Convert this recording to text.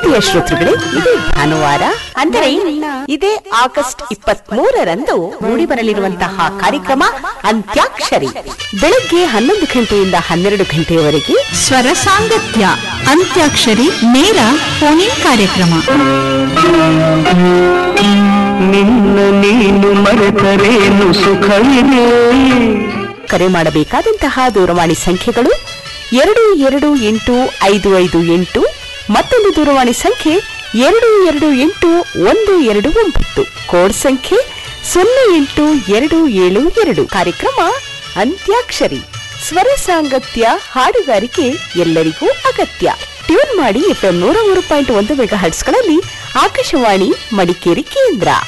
ಪ್ರಿಯ ಶ್ರೋತೃಗಳೇ ಇದೇ ಭಾನುವಾರ ಅಂದರೆ ಇದೇ ಆಗಸ್ಟ್ ಇಪ್ಪತ್ತ್ ಮೂರರಂದು ಮೂಡಿಬರಲಿರುವಂತಹ ಕಾರ್ಯಕ್ರಮ ಅಂತ್ಯಾಕ್ಷರಿ ಬೆಳಗ್ಗೆ ಹನ್ನೊಂದು ಗಂಟೆಯಿಂದ ಹನ್ನೆರಡು ಗಂಟೆಯವರೆಗೆ ಸ್ವರ ಸಾಂಗತ್ಯ ಅಂತ್ಯಾಕ್ಷರಿ ನೇರ ಫೋನಿನ್ ಕಾರ್ಯಕ್ರಮ ನಿನ್ನ ನೀನು ಮರೆತರೇನು ಸುಖವಿದೆ ಕರೆ ಮಾಡಬೇಕಾದಂತಹ ದೂರವಾಣಿ ಸಂಖ್ಯೆಗಳು ಎರಡು ಎರಡು ಎಂಟು ಐದು ಐದು ಎಂಟು ಮತ್ತೊಂದು ದೂರವಾಣಿ ಸಂಖ್ಯೆ ಎರಡು ಎರಡು ಎಂಟು ಒಂದು ಎರಡು ಒಂಬತ್ತು ಕೋಡ್ ಸಂಖ್ಯೆ ಸೊನ್ನೆ ಎಂಟು ಎರಡು ಏಳು ಎರಡು ಕಾರ್ಯಕ್ರಮ ಅಂತ್ಯಾಕ್ಷರಿ ಸ್ವರ ಸಾಂಗತ್ಯ ಹಾಡುಗಾರಿಕೆ ಎಲ್ಲರಿಗೂ ಅಗತ್ಯ ಟ್ಯೂನ್ ಮಾಡಿ ಎಫ್ಎಂ ನೂರ ಮೂರು ಪಾಯಿಂಟ್ ಒಂದು ಮೆಗಾ ಹರ್ಟ್ಸ್ಗಳಲ್ಲಿ ಆಕಾಶವಾಣಿ ಮಡಿಕೇರಿ ಕೇಂದ್ರ